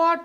what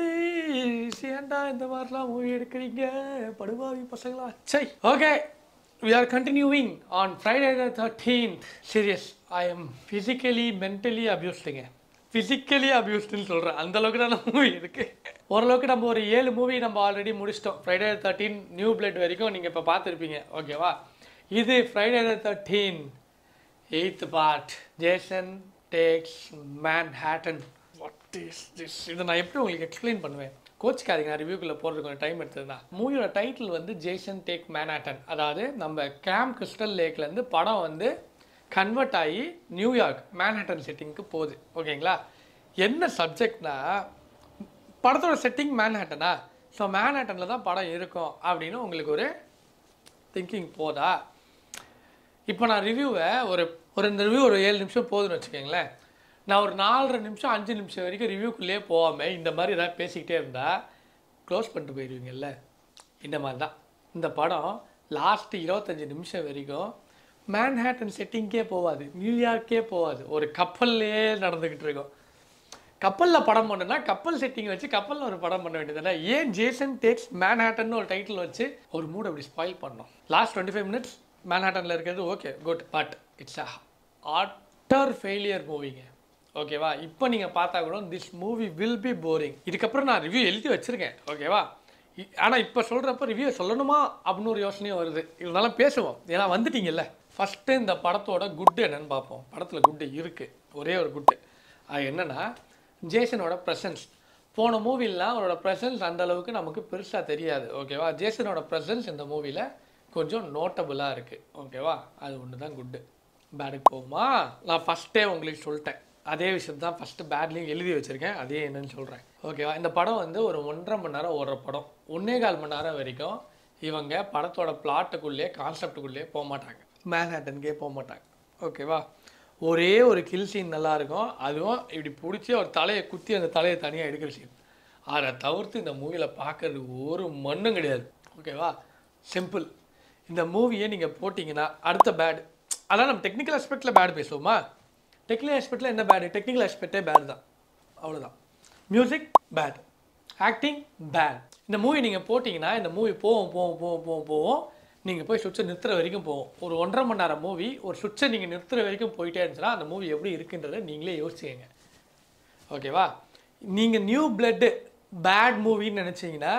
this ஏன்டா இந்த மாதிரிலாம் மூவி எடுக்கிறீங்க படுபாவி பசங்களா சை okay we are continuing on friday the 13th serious i am physically mentally abusedங்க ஃபிசிக்கலி அபியூஸ்டுன்னு சொல்கிறேன் அந்த அளவுக்கு தான் மூவி இருக்கு ஓரளவுக்கு நம்ம ஒரு ஏழு மூவி நம்ம ஆல்ரெடி முடிச்சிட்டோம் ஃப்ரைடே தேர்ட்டீன் நியூ பிளட் வரைக்கும் நீங்கள் இப்போ பார்த்துருப்பீங்க ஓகேவா இது Friday thirteen eighth part Jason takes Manhattan what is this இதை நான் எப்படி உங்களுக்கு எக்ஸ்பிளைன் பண்ணுவேன் கோச்சுக்காதீங்க நான் ரிவ்யூக்குள்ளே போகிறதுக்கு கொஞ்சம் டைம் எடுத்ததுன்னா மூவியோட டைட்டில் வந்து ஜேசன் டேக் மேன்ஹாட்டன் அதாவது நம்ம கேம் கிறிஸ்டல் லேக்லேருந்து படம் வந்து கன்வெர்ட் ஆகி நியூயார்க் மேன்ஹாட்டன் செட்டிங்க்கு போகுது ஓகேங்களா என்ன சப்ஜெக்ட்னா படத்தோட செட்டிங் மேன்ஹாட்டனா ஸோ மேன்ஹாட்டனில் தான் படம் இருக்கும் அப்படின்னு உங்களுக்கு ஒரு திங்கிங் போதா இப்போ நான் ரிவ்யூவை ஒரு ஒரு இந்த ரிவ்யூ ஒரு ஏழு நிமிஷம் போதுன்னு வச்சுக்கோங்களேன் நான் ஒரு நாலரை நிமிஷம் அஞ்சு நிமிஷம் வரைக்கும் ரிவ்யூக்குள்ளேயே போகாமல் இந்த மாதிரி ஏதாவது பேசிக்கிட்டே இருந்தால் க்ளோஸ் பண்ணிட்டு போயிடுவீங்கல்ல இந்த மாதிரி தான் இந்த படம் லாஸ்ட் இருபத்தஞ்சி நிமிஷம் வரைக்கும் மேன்ஹேட்டன் செட்டிங்கே போகாது நியூயார்க்கே போகாது ஒரு கப்பல்லையே நடந்துக்கிட்டு இருக்கும் கப்பலில் படம் பண்ணுனா கப்பல் செட்டிங் வச்சு கப்பலில் ஒரு படம் பண்ண வேண்டியதுதானே ஏன் ஜேசன் டேக்ஸ் மேன்ஹாட்டன் ஒரு டைட்டில் வச்சு ஒரு மூட் அப்படி ஸ்பாயில் பண்ணோம் லாஸ்ட் டுவெண்ட்டி ஃபைவ் மினிட்ஸ் மேன்ஹாட்டனில் இருக்கிறது okay good but it's a utter failure மூவிங்க ஓகேவா இப்போ நீங்கள் பார்த்தா கூட this movie will be boring இதுக்கப்புறம் நான் ரிவ்யூ எழுதி வச்சுருக்கேன் ஓகேவா ஆனால் இப்போ சொல்கிறப்ப ரிவ்யூ சொல்லணுமா அப்படின்னு ஒரு யோசனையும் வருது இருந்தாலும் பேசுவோம் ஏன்னா வந்துட்டீங்கல்ல ஃபஸ்ட்டு இந்த படத்தோட குட்டு என்னன்னு பார்ப்போம் படத்தில் குட்டு இருக்குது ஒரே ஒரு குட்டு அது என்னன்னா ஜேசனோட ப்ரெசன்ஸ் போன மூவிலாம் அவரோட ப்ரெசன்ஸ் அந்த அளவுக்கு நமக்கு பெருசாக தெரியாது ஓகேவா ஜேசனோட ப்ரெசன்ஸ் இந்த மூவியில் கொஞ்சம் நோட்டபுளாக இருக்குது ஓகேவா அது ஒன்று தான் குட்டு பேடுக்கு போகுமா நான் ஃபஸ்ட்டே உங்களுக்கு சொல்லிட்டேன் அதே விஷயம் தான் ஃபஸ்ட்டு பேட்லேயும் எழுதி வச்சுருக்கேன் அதே என்னன்னு சொல்கிறேன் ஓகேவா இந்த படம் வந்து ஒரு ஒன்றரை மணி நேரம் ஓடுற படம் ஒன்றே கால் மணி நேரம் வரைக்கும் இவங்க படத்தோட பிளாட்டுக்குள்ளேயே கான்செப்டுக்குள்ளேயே போக மாட்டாங்க மேன்ஹாட்டனுக்கே போக மாட்டாங்க ஓகேவா ஒரே ஒரு கில் சீன் நல்லா இருக்கும் அதுவும் இப்படி பிடிச்சி ஒரு தலையை குத்தி அந்த தலையை தனியாக எடுக்கிற சீன் அதை தவிர்த்து இந்த மூவியில் பார்க்கறது ஒரு மண்ணும் கிடையாது ஓகேவா சிம்பிள் இந்த மூவியை நீங்கள் போட்டிங்கன்னா அடுத்த பேட் அதான் நம்ம டெக்னிக்கல் ஆஸ்பெக்டில் பேட் பேசுவோமா டெக்னிக்கல் ஆஸ்பெக்டில் என்ன பேடு டெக்னிக்கல் ஆஸ்பெக்டே பேட் தான் அவ்வளோதான் மியூசிக் பேட் ஆக்டிங் பேட் இந்த மூவி நீங்கள் போட்டிங்கன்னா இந்த மூவி போவோம் போவோம் போவோம் போவோம் போவோம் நீங்கள் போய் சுவிட்சை நிறுத்துற வரைக்கும் போவோம் ஒரு ஒன்றரை மணி நேரம் மூவி ஒரு சுவிட்சை நீங்கள் நிறுத்துற வரைக்கும் போயிட்டே இருந்துச்சுன்னா அந்த மூவி எப்படி இருக்குன்றதை நீங்களே யோசிச்சுக்கங்க ஓகேவா நீங்கள் நியூ பிளட்டு பேட் மூவின்னு நினச்சிங்கன்னா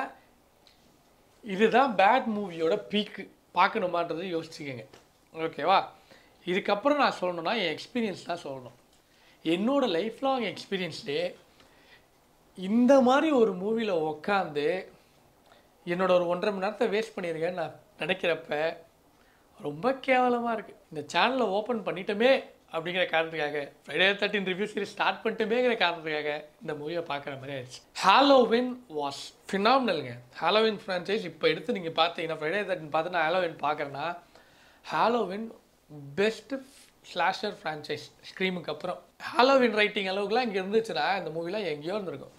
இதுதான் பேட் மூவியோட பீக்கு பார்க்கணுமான்றதை யோசிச்சுக்கோங்க ஓகேவா இதுக்கப்புறம் நான் சொல்லணும்னா என் எக்ஸ்பீரியன்ஸ் தான் சொல்லணும் என்னோட லைஃப் லாங் எக்ஸ்பீரியன்ஸ்லேயே இந்த மாதிரி ஒரு மூவியில் உக்காந்து என்னோட ஒரு ஒன்றரை மணி நேரத்தை வேஸ்ட் பண்ணியிருக்கேன்னு நான் நினைக்கிறப்ப ரொம்ப கேவலமாக இருக்குது இந்த சேனலை ஓப்பன் பண்ணிட்டோமே அப்படிங்கிற காரணத்துக்காக Friday thirteen review series start பண்ணிட்டுமேங்கிற காரணத்துக்காக இந்த மூவியை பார்க்குற மாதிரி ஆயிடுச்சு ஹாலோவின் வாஸ் ஃபினாமினலுங்க ஹாலோவின் ஃப்ரான்ச்சைஸ் இப்போ எடுத்து நீங்கள் பார்த்தீங்கன்னா ஃப்ரைடே தேர்ட்டின் பார்த்து நான் ஹாலோவின் பார்க்குறேன்னா ஹாலோவின் பெஸ்ட் ஸ்லாஷர் ஃப்ரான்ச்சைஸ் ஸ்க்ரீமுக்கு அப்புறம் ஹாலோவின் ரைட்டிங் அளவுக்குலாம் இங்கே இருந்துச்சுன்னா இந்த மூவிலாம் எங்கேயோ இருந்திருக்கும்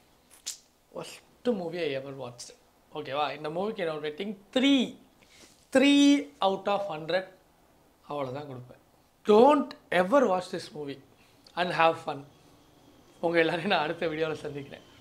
first movie I ever watch ஓகேவா இந்த மூவிக்கு என்னோட rating three three out of hundred அவ்வளோதான் கொடுப்பேன் don't ever watch this movie and have fun உங்கள் எல்லாரையும் நான் அடுத்த வீடியோவில் சந்திக்கிறேன்